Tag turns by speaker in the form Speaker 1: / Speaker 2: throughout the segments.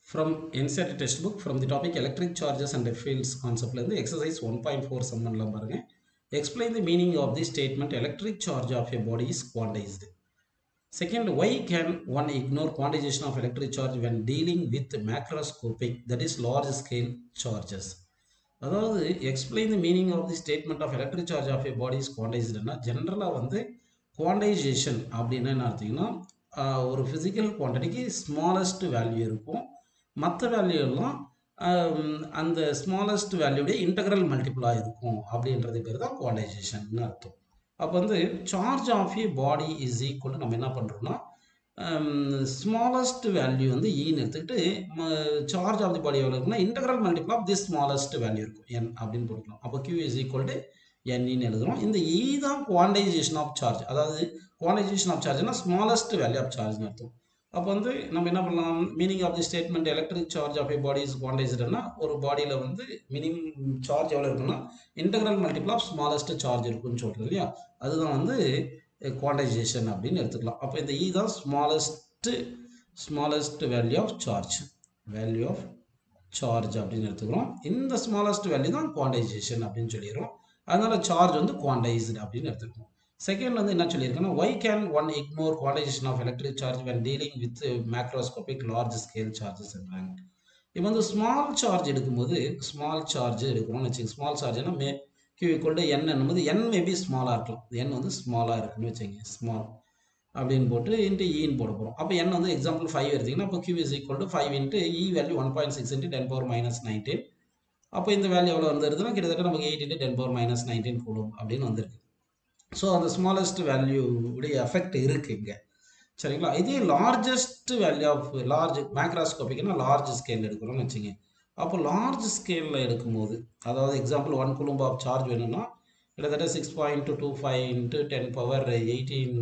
Speaker 1: From NCERT textbook from the topic electric charges and fields conceptல இருந்து exercise 1.4 சம்மன்லாம் பாருங்க explain the meaning of the statement electric charge of a body is quantized second why can one ignore quantization of electric charge when dealing with macroscopic that is large scale charges அதாவது explain the meaning of the statement of electric charge of a body is குவான்டைஸ்டுனா ஜென்ரலாக வந்து quantisation அப்படின்னா என்ன அர்த்தம்னா ஆஹ், ஒரு physical குவான்டிட்டிக்கு smallest value இருக்கும் மற்ற வேல்யூ எல்லாம் ஆம், அந்த ஸ்மாலஸ்ட் வேல்யூடைய இன்டகிரல் மல்டிபிளாக இருக்கும் அப்படின்றது பேர் தான் குவான்டைசேஷன் அர்த்தம் அப்போ வந்து charge of a body is equal நம்ம என்ன பண்ணுறோம்னா ஸ்மாலஸ்ட் வேல்யூ வந்து ஈன்னு எடுத்துக்கிட்டு சார்ஜ் ஆஃப் தி பாடி எவ்வளோ இருக்குன்னா integral multiple of the smallest value இருக்கும் என் அப்படின்னு போட்டுக்கலாம் அப்போ q is equal to n எழுதுறோம் இந்த இ தான் குவான்டைசேஷன் ஆஃப் சார்ஜ் அதாவது குவான்டைசேஷன் ஆஃப் சார்ஜ்னா ஸ்மாலஸ்ட் வேல்யூ ஆஃப் சார்ஜ்னு அர்த்தம் அப்போ வந்து நம்ம என்ன பண்ணலாம் meaning of the statement electric charge of a body is குவான்டைஸ்டுனா ஒரு பாடியில் வந்து மினிமம் சார்ஜ் எவ்வளோ இருக்குன்னா integral multiple of smallest charge இருக்குன்னு சொல்கிறது இல்லையா அதுதான் வந்து குவான்டைசேஷன் அப்படின்னு எடுத்துக்கலாம் அப்போ இந்த இ தான் smallest smallest value of charge value of charge அப்படின்னு எடுத்துக்கிறோம் இந்த ஸ்மாலஸ்ட் வேல்யூ தான் குவான்டைசேஷன் அப்படின்னு சொல்லிடுறோம் அதனால சார்ஜ் வந்து குவான்டைஸ்டு அப்படின்னு எடுத்துக்கிறோம் செகண்ட் வந்து என்ன சொல்லியிருக்கேன்னா why can one ignore quantization of electric charge when dealing with macroscopic large scale charges என்றாங்க இப்போ வந்து ஸ்மால் சார்ஜ் எடுக்கும்போது ஸ்மால் சார்ஜ் எடுக்கிறோம்னு வச்சுக்கோங்க ஸ்மால் சார்ஜ்னா may q equal to n என்னும்போது என் மேபி ஸ்மாலாக இருக்கலாம் என் வந்து ஸ்மாலாக இருக்குன்னு வச்சுக்கோங்க ஸ்மால் அப்படின்னு போட்டு இன்ட்டு ஈன்னு போட போகிறோம் அப்போ என் வந்து எக்ஸாம்பிள் ஃபைவ் எடுத்திங்கன்னா அப்போ q is equal to five into e value one point six into ten power minus nineteen அப்போ இந்த வேல்யூ எவ்வளோ வந்துருதுன்னா கிட்டத்தட்ட நமக்கு eight into ten power minus nineteen கூடும் அப்படின்னு வந்திருக்கு ஸோ அந்த ஸ்மாலஸ்ட் வேல்யூ உடைய எஃபெக்ட் இருக்கு இங்கே சரிங்களா இதே லார்ஜஸ்ட் வேல்யூ ஆஃப் லார்ஜ் மேக்ராஸ்கோபிக்னா லார்ஜ் ஸ்கேல் எடுக்கிறோம்னு வச்சுங்க அப்போ லார்ஜ் ஸ்கேலில் எடுக்கும்போது அதாவது example one coulomb of charge வேணும்னா கிட்டத்தட்ட six point two five into ten power eighteen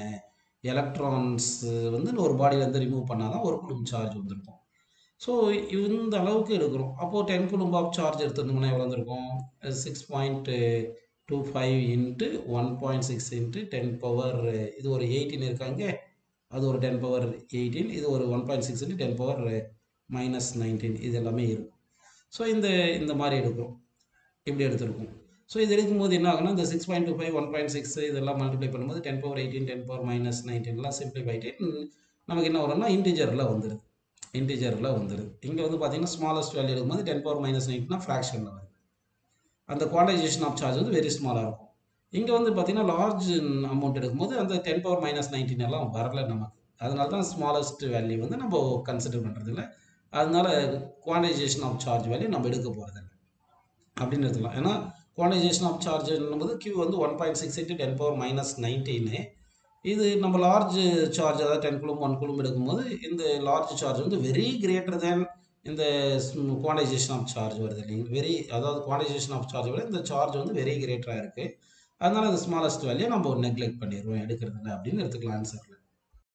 Speaker 1: electrons வந்து ஒரு பாடியிலேருந்து ரிமூவ் பண்ணால் தான் ஒரு குழும் சார்ஜ் வந்திருக்கும் ஸோ இந்த அளவுக்கு எடுக்கிறோம் அப்போது டென் குழும்பு ஆஃப் சார்ஜ் எடுத்திருந்தோம்னா எவ்வளோ வந்திருக்கும் six point two five into one point six into ten power இது ஒரு எயிட்டீன் இருக்காங்க அது ஒரு டென் பவர் எயிட்டீன் இது ஒரு one point six into ten power minus nineteen இது எல்லாமே இருக்கும் ஸோ இந்த இந்த மாதிரி எடுக்கிறோம் இப்படி எடுத்திருக்கோம் ஸோ இது எடுக்கும்போது என்ன ஆகுனா இந்த six point two five one point six இதெல்லாம் மல்டிப்ளை பண்ணும்போது ten power eighteen ten power minus நைன்டீன்லாம் சிம்பிளிஃபை நமக்கு என்ன வரும்னா இன்டிஜரில் வந்துடுது இன்டிஜரில் வந்துடுது இங்கே வந்து பார்த்தீங்கன்னா ஸ்மாலஸ்ட் வேல்யூ எடுக்கும்போது டென் பவர் மைனஸ் நைன்ட்னா ஃப்ராக்ஷனில் வருது அந்த குவான்டைசேஷன் ஆஃப் சார்ஜ் வந்து வெரி ஸ்மாலாக இருக்கும் இங்கே வந்து பார்த்தீங்கன்னா லார்ஜ் அமௌண்ட் எடுக்கும்போது அந்த டென் பவர் மைனஸ் நைன்டீன் எல்லாம் வரல நமக்கு அதனால தான் ஸ்மாலஸ்ட் வேல்யூ வந்து நம்ம கன்சிடர் பண்ணுறதில்ல அதனால குவான்டைசேஷன் ஆஃப் சார்ஜ் வேல்யூ நம்ம எடுக்க போகிறதில்ல அப்படின்னு எடுத்துக்கலாம் ஏன்னா குவான்டைசேஷன் ஆஃப் சார்ஜ் போது கியூ வந்து one point six into ten power minus நைன்டீனு இது நம்ம லார்ஜ் சார்ஜ் அதாவது டென் குழும் ஒன் குழும் எடுக்கும்போது இந்த லார்ஜ் சார்ஜ் வந்து வெரி கிரேட்டர் தேன் இந்த குவான்டைசேஷன் ஆஃப் சார்ஜ் வருது இல்லைங்க வெரி அதாவது குவான்டைசேஷன் ஆஃப் சார்ஜ் விட இந்த சார்ஜ் வந்து வெரி கிரேட்டராக இருக்குது அதனால இந்த ஸ்மாலஸ்ட் வேல்யூ நம்ம நெக்லெக்ட் பண்ணிடுவோம் எடுக்கிறதில்ல அப்படின்னு எடுத்துக்கலாம் ஆன்சரில்